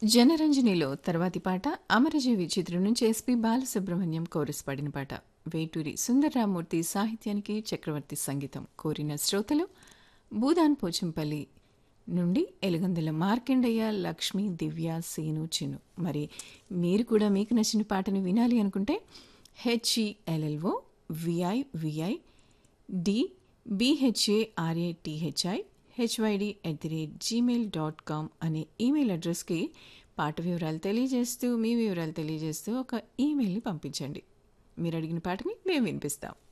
జనరంజనిలో తర్వాతి పాట అమరజీవి చిత్రం నుంచి ఎస్పి బాలసుబ్రహ్మణ్యం కోరస్ పాడిన పాట వేటూరి సుందర్రామూర్తి సాహిత్యానికి చక్రవర్తి సంగీతం కోరిన శ్రోతలు భూదాన్ పోచంపల్లి నుండి ఎలుగందుల మార్కండయ్య లక్ష్మి దివ్య సీను చిను మరి మీరు కూడా మీకు నచ్చిన పాటను వినాలి అనుకుంటే HELLO VI VI D BHARATHI HYD at the rate Gmail dot com అనే ఈమెయిల్ అడ్రస్కి పాట వివరాలు తెలియజేస్తూ మీ వివరాలు తెలియజేస్తూ ఒక ఈమెయిల్ని పంపించండి మీరు అడిగిన పాటని మేము వినిపిస్తాం